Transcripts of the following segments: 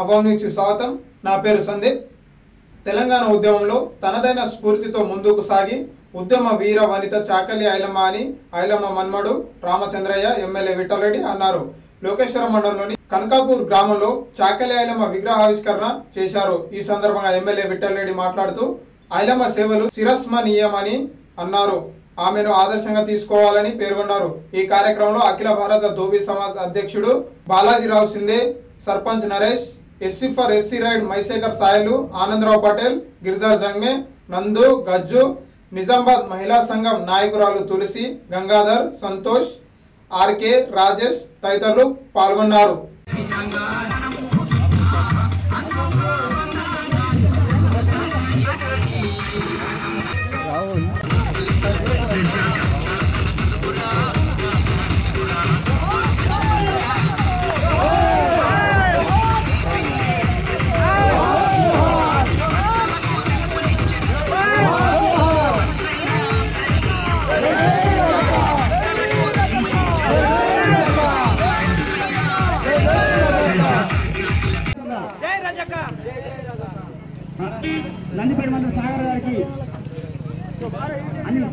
అవాం news కి స్వాగతం నా పేరు సందీప్ తెలంగాణ ఉద్యమంలో తనదైన స్ఫూర్తితో ముందుకు సాగి ఉద్యమ వీర వనిత చాకలి ఐలమ్మ అని ఐలమ్మ మన్మడు రామచంద్రయ్య ఎమ్మెల్యే విఠలరెడ్డి అన్నారు లోకేశ్వర మండలంలోని కనకాపూర్ గ్రామంలో చాకలి ఐలమ్మ విగ్రహావిష్కరణ చేశారు ఈ సందర్భంగా ఎమ్మెల్యే విఠలరెడ్డి మాట్లాడుతూ ఐలమ్మ సేవలు చిరస్మరణీయమని అన్నారు ఆమెను ఆదర్శంగా తీసుకోవాలని పేర్కొన్నారు ఈ కార్యక్రమంలో అఖిల భారత ధోబీ సమాజ్ అధ్యక్షుడు Balaji Rao Shinde sarpanch Naresh SC for SC రైడ్ మైశేఖర్ సాయలు ఆనందరావు పటేల్ గిరిధర్ జంగ్మే నందు గజ్జు నిజామాబాద్ మహిళా సంఘం నాయకురాలు తులసి గంగాధర్ సంతోష్ ఆర్కే రాజేష్ తదితరులు పాల్గొన్నారు నందిపేట మంత్రి సాగర్ గారికి అన్ని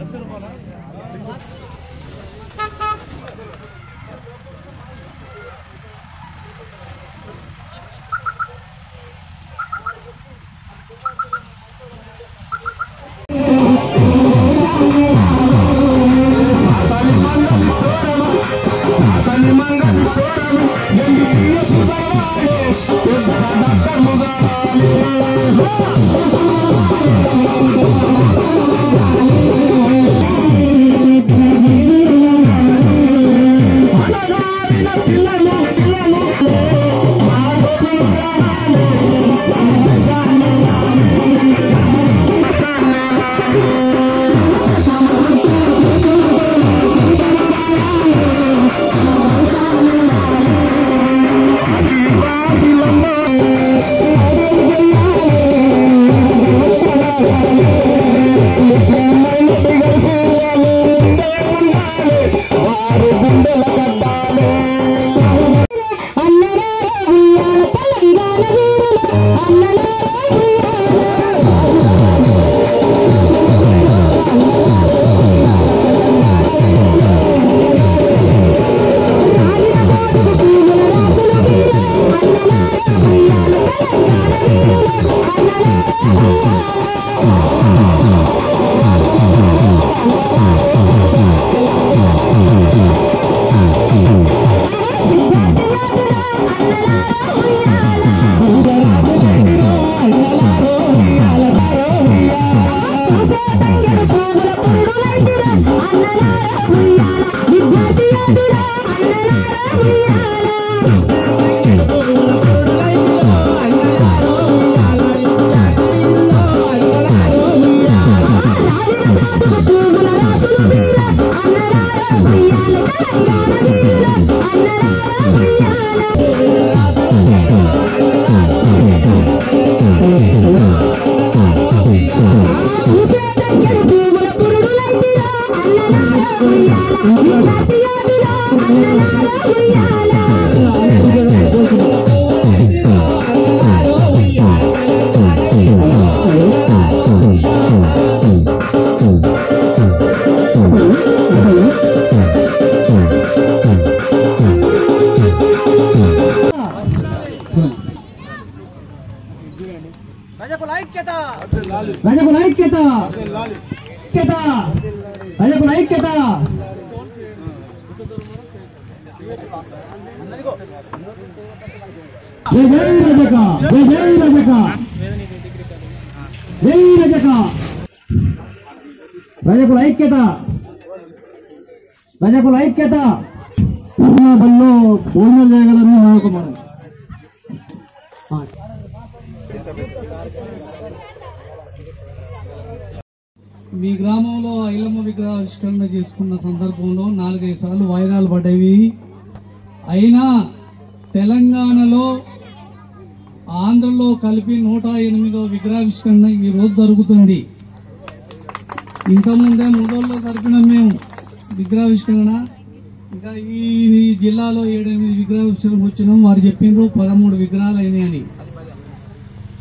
ప్రజకుల ఐక్యత ప్రజకుల ఐక్యత ఐక్యత ప్రజకుల ఐక్యత జై జై రజక జై జై రజక జై రజక ప్రజకుల ఐక్యత ప్రజకుల ఐక్యత బల్లో భోజనం చేయగలని మా యొక్క మనం మీ గ్రామంలో ఐలమ్మ విగ్రహావిష్కరణ చేసుకున్న సందర్భంలో నాలుగైదు సార్లు వాయిదాలు పడ్డవి అయినా తెలంగాణలో ఆంధ్రలో కలిపి నూట ఎనిమిదో విగ్రహావిష్కరణ ఈ రోజు జరుగుతుంది ఇంతకుముందే మూడోళ్ళలో జరిపినాం మేము విగ్రహావిష్కరణ ఇంకా ఈ ఈ జిల్లాలో ఏడెనిమిది విగ్రహావిష్కరణ వచ్చినాం వారు చెప్పిండ్రు పదమూడు విగ్రహాలు అయినాయని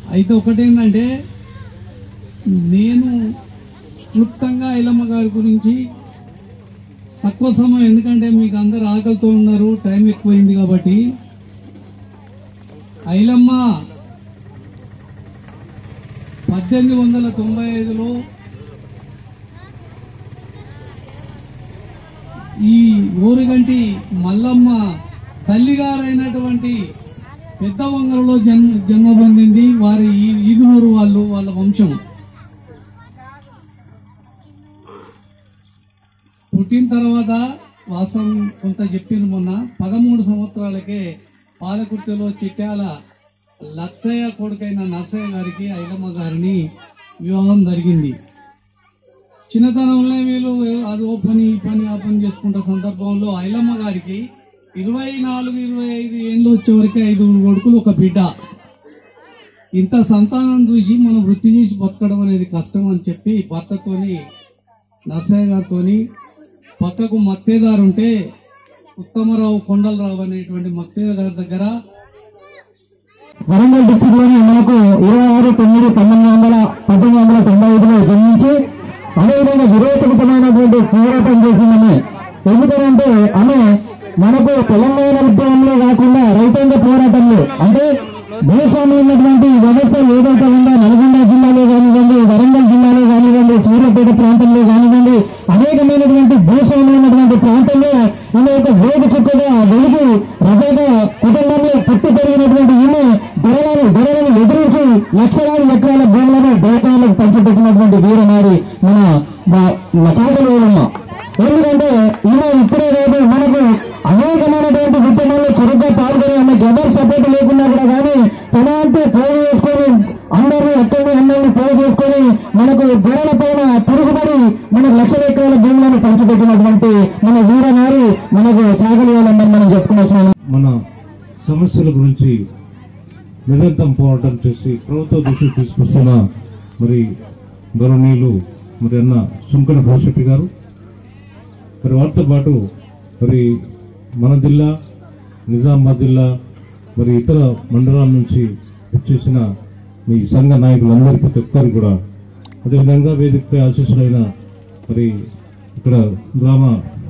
అయితే ఒకటేంటంటే నేను క్లుప్తంగా ఐలమ్మ గారి గురించి తక్కువ సమయం ఎందుకంటే మీకు అందరు ఆకలితో ఉన్నారు టైం ఎక్కువైంది కాబట్టి ఐలమ్మ పద్దెనిమిది వందల తొంభై ఐదులో ఈ ఊరుగంటి మల్లమ్మ తల్లిగారైనటువంటి పెద్ద వంగరలో జన్మ జన్మ పొందింది వారి ఈ- ఈదునూరు వాళ్ళు వాళ్ళ వంశం పుట్టిన తర్వాత వాస్తవం కొంత చెప్పింది మొన్న పదమూడు సంవత్సరాలకే పాలకుర్తిలో చిట్యాల లక్షయ్య కొడుకైన నర్సయ్య గారికి ఐలమ్మ గారిని వివాహం జరిగింది చిన్నతనంలో వీళ్ళు అదో పని ఈ పని ఆ పని చేసుకుంటే సందర్భంలో ఐలమ్మ గారికి ఇరవై నాలుగు ఇరవై ఐదు ఏళ్ళు వచ్చేవరకు ఐదుగురు కొడుకులు ఒక బిడ్డ ఇంత సంతానం చూసి మనం వృత్తి చేసి బతకడం అనేది కష్టం అని చెప్పి భర్తతోని నర్సయ్య గారితోని పక్కకు మత్తేదారు ఉంటే ఉత్తమరావు కొండలరావు అనేటువంటి మత్తేద గారి దగ్గర వరంగల్ డిస్టిక్ లోని మనకు ఇరవై ఆరు తొమ్మిది పంతొమ్మిది వందల పంతొమ్మిది వందల తొంభై ఐదులో జన్మించి అదేవిధంగా విరోచకమైనటువంటి పోరాటం చేసిందని ఎందుకంటే ఆమె మనకు తెలంగాణ ఉద్యమంలో కాకుండా రైతాంగ పోరాటంలో అంటే దేశంలో ఉన్నటువంటి వ్యవస్థ ఏదైతే ఉందో నల్గొండ జిల్లాలో కానివ్వండి వరంగల్ జిల్లాలో కానివ్వండి సూర్యాపేట ప్రాంతంలో కానివ్వండి అనేకమైనటువంటి దేశంలో ఉన్నటువంటి ప్రాంతంలో ఆమె ఒక వేడి చుక్కగా వెలుగు రజాగా కుటుంబంలో పుట్టి పెరిగినటువంటి ఈమె ధరలను ధరలను ఎదిరించి లక్షలాది ఎకరాల భూములను దేశాలకు పంచిపెట్టినటువంటి వీరనారి మన చాకలేదమ్మ ఎందుకంటే ఈమె ఇప్పుడే కాదు మనకు అనేకమైనటువంటి ఉద్యమాల్లో చురుగ్గా పాల్గొని ఆమెకు ఎవరు సపోర్ట్ లేకున్నా కూడా కానీ తన అంటూ పోగు చేసుకొని అందరినీ ఎక్కడిని అందరినీ పోగు చేసుకొని మనకు ధరల పైన తిరుగుబడి మనకు లక్షల ఎకరాల భూములను పంచిపెట్టినటువంటి మన వీరనారి మనకు సాగలేయాలని మనం చెప్పుకోవచ్చు మన సమస్యల గురించి నిరంతరం పోరాటం చేసి ప్రభుత్వ దృష్టికి తీసుకొస్తున్న మరి గౌరవనీయులు మరి అన్న సుంకర భూషెట్టి గారు మరి వారితో పాటు మరి మన జిల్లా నిజామాబాద్ జిల్లా మరి ఇతర మండలాల నుంచి వచ్చేసిన మీ సంఘ నాయకులందరికీ ప్రతి ఒక్కరు కూడా అదేవిధంగా వేదికపై ఆశీస్సులైన మరి ఇక్కడ గ్రామ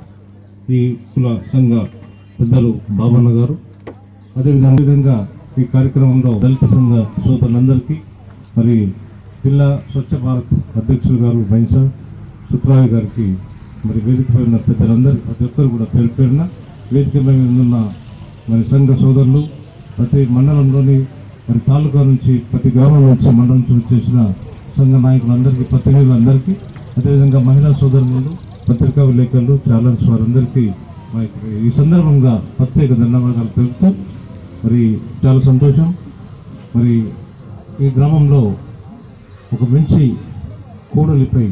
ఈ కుల సంఘ పెద్దలు బాబన్న గారు అదేవిధంగా విధంగా ఈ కార్యక్రమంలో దళిత సంఘ సోదరులందరికీ మరి జిల్లా స్వచ్ఛ భారత్ అధ్యక్షులు గారు బైన్సా సుత్రావి గారికి మరి వేదికపై ఉన్న పెద్దలందరూ ప్రతి ఒక్కరు కూడా పేరు పేరున వేదికపై ఉన్న మరి సంఘ సోదరులు ప్రతి మండలంలోని మరి తాలూకా నుంచి ప్రతి గ్రామం నుంచి మండలం నుంచి వచ్చేసిన సంఘ నాయకులందరికీ ప్రతినిధులందరికీ అదేవిధంగా మహిళా సోదరులు పత్రికా విలేకరులు ఛానల్స్ వారందరికీ మా యొక్క ఈ సందర్భంగా ప్రత్యేక ధన్యవాదాలు తెలుపుతూ మరి చాలా సంతోషం మరి ఈ గ్రామంలో ఒక మంచి కూడలిపై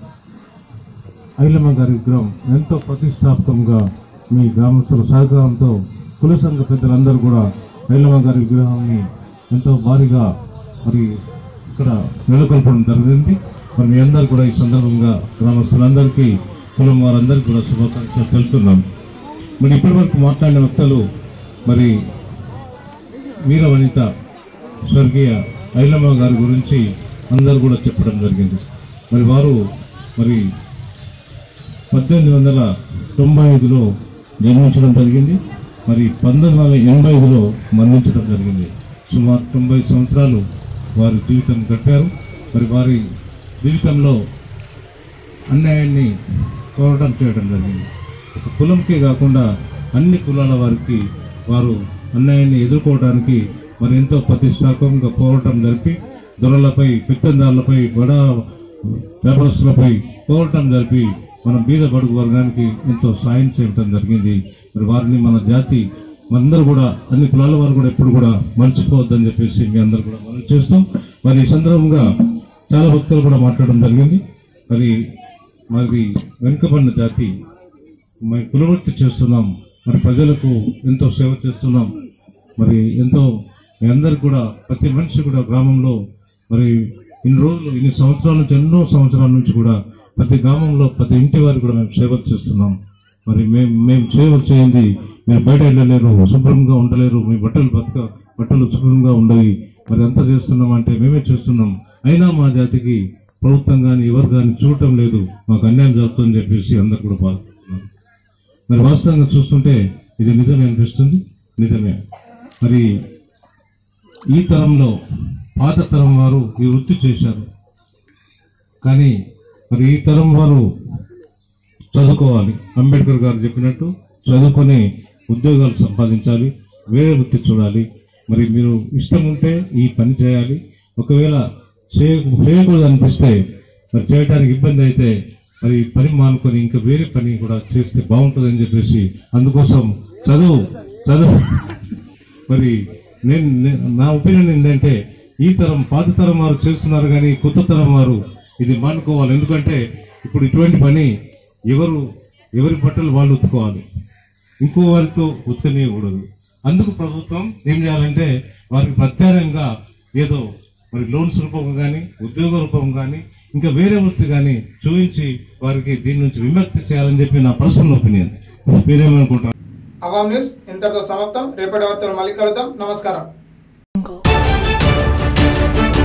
ఐలమ్మ గారి విగ్రహం ఎంతో ప్రతిష్టాత్మకంగా మీ గ్రామస్తుల సహకారంతో కుల సంఘ పెద్దలందరూ కూడా ఐలమ్మ గారి విగ్రహాన్ని ఎంతో భారీగా మరి ఇక్కడ నెలకొల్పడం జరిగింది మరి మీ అందరూ కూడా ఈ సందర్భంగా గ్రామస్తులందరికీ కులం వారందరికీ కూడా శుభాకాంక్షలు తెలుపుతున్నాం మరి ఇప్పటి వరకు మాట్లాడిన వ్యక్తులు మరి వీర వనిత స్వర్గీయ ఐలమ్మ గారి గురించి అందరూ కూడా చెప్పడం జరిగింది మరి వారు మరి పద్దెనిమిది వందల తొంభై ఐదులో జన్మించడం జరిగింది మరి పంతొమ్మిది వందల ఎనభై ఐదులో మరణించడం జరిగింది సుమారు తొంభై సంవత్సరాలు వారి జీవితం గడిపారు మరి వారి జీవితంలో అన్యాయాన్ని పోరాటం చేయడం జరిగింది ఒక కులంకే కాకుండా అన్ని కులాల వారికి వారు అన్యాయాన్ని ఎదుర్కోవడానికి మరి ఎంతో ప్రతిష్టాత్మకంగా పోరాటం జరిపి దొరలపై పెత్తందారులపై బడా వ్యాపారస్తులపై పోరాటం జరిపి మన బీద బడుగు వర్గానికి ఎంతో సాయం చేయడం జరిగింది మరి వారిని మన జాతి మనందరూ కూడా అన్ని కులాల వారు కూడా ఎప్పుడు కూడా మర్చిపోవద్దని చెప్పేసి మీ అందరూ కూడా మనం చేస్తాం మరి ఈ సందర్భంగా చాలా భక్తులు కూడా మాట్లాడడం జరిగింది మరి మరి వెనుకబడిన జాతి మరి కులవృత్తి చేస్తున్నాం మరి ప్రజలకు ఎంతో సేవ చేస్తున్నాం మరి ఎంతో మీ అందరికి కూడా ప్రతి మనిషి కూడా గ్రామంలో మరి ఇన్ని రోజులు ఇన్ని సంవత్సరాల నుంచి ఎన్నో సంవత్సరాల నుంచి కూడా ప్రతి గ్రామంలో ప్రతి ఇంటి వారికి కూడా మేము సేవ చేస్తున్నాం మరి మేము మేము సేవ చేయండి మీరు బయట వెళ్ళలేరు శుభ్రంగా ఉండలేరు మీ బట్టలు బతక బట్టలు శుభ్రంగా ఉండవి మరి అంతా చేస్తున్నాం అంటే మేమే చూస్తున్నాం అయినా మా జాతికి ప్రభుత్వం కానీ ఎవరు కానీ చూడటం లేదు మాకు అన్యాయం జరుగుతుందని చెప్పేసి అందరు కూడా బాధపడుతున్నారు మరి వాస్తవంగా చూస్తుంటే ఇది నిజమే అనిపిస్తుంది నిజమే మరి ఈ తరంలో పాత తరం వారు ఈ వృత్తి చేశారు కానీ మరి ఈ తరం వారు చదువుకోవాలి అంబేద్కర్ గారు చెప్పినట్టు చదువుకొని ఉద్యోగాలు సంపాదించాలి వేరే వృత్తి చూడాలి మరి మీరు ఇష్టం ఉంటే ఈ పని చేయాలి ఒకవేళ చేయ చేయకూడదు అనిపిస్తే మరి చేయడానికి ఇబ్బంది అయితే మరి ఈ పని మానుకొని ఇంకా వేరే పని కూడా చేస్తే బాగుంటుందని చెప్పేసి అందుకోసం చదువు చదువు మరి నేను నే- నా ఒపీనియన్ ఏంటంటే ఈ తరం పాత తరం వారు చేస్తున్నారు కానీ కొత్త తరం వారు ఇది మానుకోవాలి ఎందుకంటే ఇప్పుడు ఇటువంటి పని ఎవరు ఎవరి బట్టలు వాళ్ళు ఉతుకోవాలి ఇంకో వారితో ఉతకనీయకూడదు అందుకు ప్రభుత్వం ఏం చేయాలంటే వారికి ప్రత్యామ్నాయంగా ఏదో మరి లోన్స్ రూపం కానీ ఉద్యోగ రూపం కానీ ఇంకా వేరే వృత్తి కానీ చూపించి వారికి దీని నుంచి విముక్తి చేయాలని చెప్పి నా పర్సనల్ ఒపీనియన్ మీరేమనుకుంటారు అవాం న్యూస్ ఇంతటితో సమాప్తం రేపటి వార్తలు మళ్ళీ కలుద్దాం నమస్కారం Jungle.